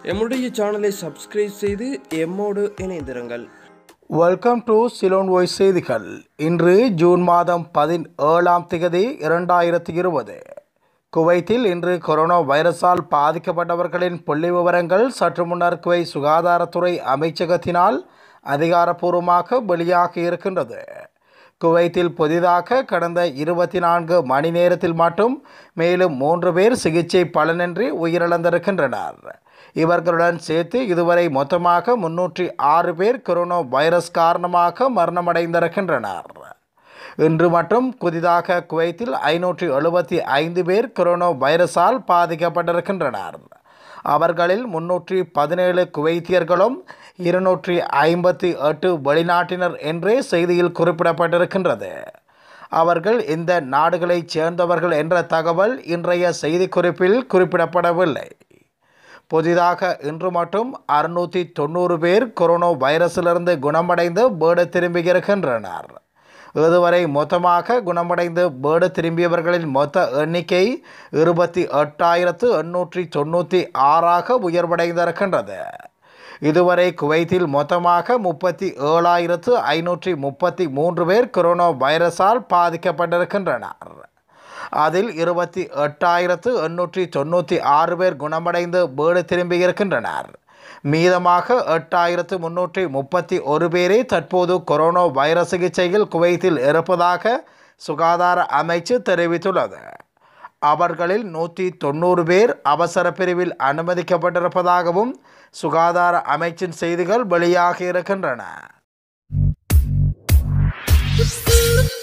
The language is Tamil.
எம்முடைய சேனலை சப்ஸ்கிரைப் செய்து எம்மோடு இணைந்திருங்கள் வெல்கம் டு சிலோன் வாய்ஸ் செய்திகள் இன்று ஜூன் மாதம் பதினேழாம் திகதி இரண்டாயிரத்தி இருபது குவைத்தில் இன்று கொரோனா வைரஸால் பாதிக்கப்பட்டவர்களின் புள்ளி விவரங்கள் சற்று முன்னர் குவை சுகாதாரத்துறை அமைச்சகத்தினால் அதிகாரப்பூர்வமாக வெளியாகி இருக்கின்றது குவைத்தில் புதிதாக கடந்த இருபத்தி நான்கு மணி நேரத்தில் மட்டும் மேலும் மூன்று பேர் சிகிச்சை பலனின்றி உயிரிழந்திருக்கின்றனர் இவர்களுடன் சேர்த்து இதுவரை மொத்தமாக முன்னூற்றி ஆறு பேர் கொரோனா வைரஸ் காரணமாக மரணமடைந்திருக்கின்றனர் இன்று மட்டும் புதிதாக குவைத்தில் ஐநூற்றி எழுபத்தி ஐந்து பேர் கொரோனா வைரஸால் பாதிக்கப்பட்டிருக்கின்றனர் அவர்களில் முன்னூற்றி பதினேழு குவைத்தியர்களும் இருநூற்றி ஐம்பத்தி எட்டு வெளிநாட்டினர் என்றே செய்தியில் குறிப்பிடப்பட்டிருக்கின்றது அவர்கள் இந்த நாடுகளைச் சேர்ந்தவர்கள் என்ற தகவல் இன்றைய செய்திக்குறிப்பில் குறிப்பிடப்படவில்லை புதிதாக இன்று மட்டும் அறுநூற்றி தொண்ணூறு பேர் கொரோனா வைரஸிலிருந்து குணமடைந்து வீடு திரும்பியிருக்கின்றனர் இதுவரை மொத்தமாக குணமடைந்து வீடு திரும்பியவர்களின் மொத்த எண்ணிக்கை இருபத்தி எட்டாயிரத்து எண்ணூற்றி தொண்ணூற்றி ஆறாக உயர்வடைந்திருக்கின்றது இதுவரை குவைத்தில் மொத்தமாக முப்பத்தி ஏழாயிரத்து ஐநூற்றி முப்பத்தி மூன்று பேர் கொரோனா வைரஸால் பாதிக்கப்பட்டிருக்கின்றனர் அதில் இருபத்தி எட்டாயிரத்து எண்ணூற்றி தொண்ணூற்றி ஆறு பேர் குணமடைந்து வீடு திரும்பியிருக்கின்றனர் மீதமாக எட்டாயிரத்து முன்னூற்றி முப்பத்தி ஒரு பேரே தற்போது கொரோனா வைரஸ் சிகிச்சையில் குவைத்தில் இருப்பதாக சுகாதார அமைச்சு தெரிவித்துள்ளது அவர்களில் நூற்றி தொண்ணூறு பேர் அவசர பிரிவில் அனுமதிக்கப்பட்டிருப்பதாகவும் சுகாதார அமைச்சின் செய்திகள் வெளியாகி இருக்கின்றன